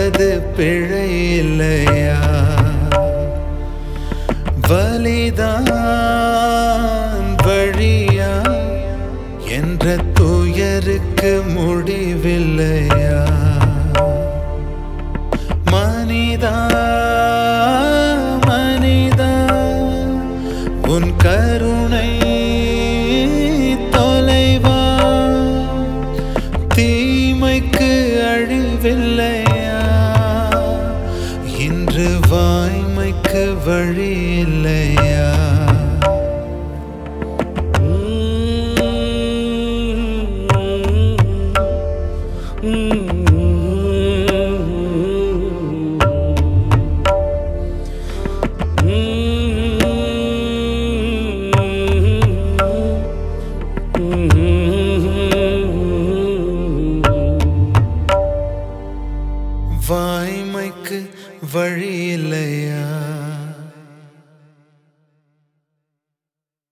வந்தது பிழை இல்லையா வலிதான் வழியா என்ற துயருக்கு முடிவில்லையா மனிதா மனிதா உன் கருணை தொலைவா தீமைக்கு அழிவில்லையா இன்று வாய்மைக்கு வழி இல்லையா வாய்மைக்கு வழி இல்லையா